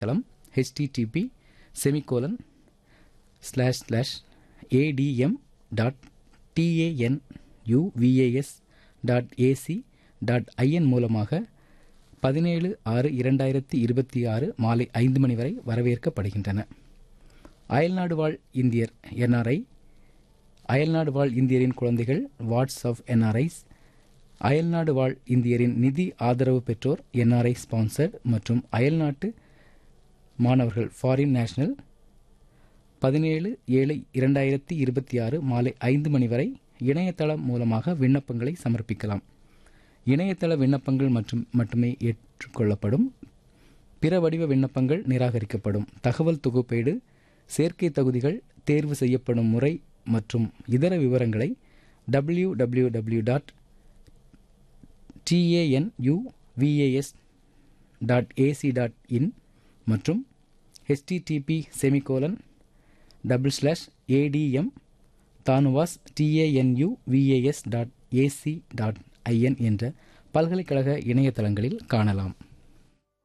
தளம் HTTP semicolon slash slash ATM dot TANUVAS dot AC dot IN மூலமாக பதினேழு ஆறு இரண்டாயிரத்தி இருபத்தி ஆறு மாலை ஐந்து மணி வரை வரவேற்கப்படுகின்றன அயல்நாடு வாழ் இந்தியர் என்ஆர்ஐ அயல்நாடு வாழ் இந்தியரின் குழந்தைகள் வாட்ஸ் ஆஃப் என்ஆர்ஐஸ் அயல்நாடு வாழ் இந்தியரின் நிதி ஆதரவு பெற்றோர் என்ஆர்ஐ ஸ்பான்சர்ட் மற்றும் அயல்நாட்டு மாணவர்கள் ஃபாரின் நேஷனல் பதினேழு ஏழு இரண்டாயிரத்தி இருபத்தி ஆறு மாலை ஐந்து மணி வரை இணையதளம் மூலமாக விண்ணப்பங்களை சமர்ப்பிக்கலாம் இணையதள விண்ணப்பங்கள் மற்றும் மட்டுமே ஏற்றுக்கொள்ளப்படும் பிற வடிவ விண்ணப்பங்கள் நிராகரிக்கப்படும் தகவல் தொகுப்பீடு சேர்க்கை தகுதிகள் தேர்வு செய்யப்படும் முறை மற்றும் இதர விவரங்களை W W W dot TANUVAS dot AC dot in மற்றும் HTTP semicolon double slash ATM TANUVAS TANUVAS dot AC dot IN என்ற பல்கலைக்கழக இணையதளங்களில் காணலாம்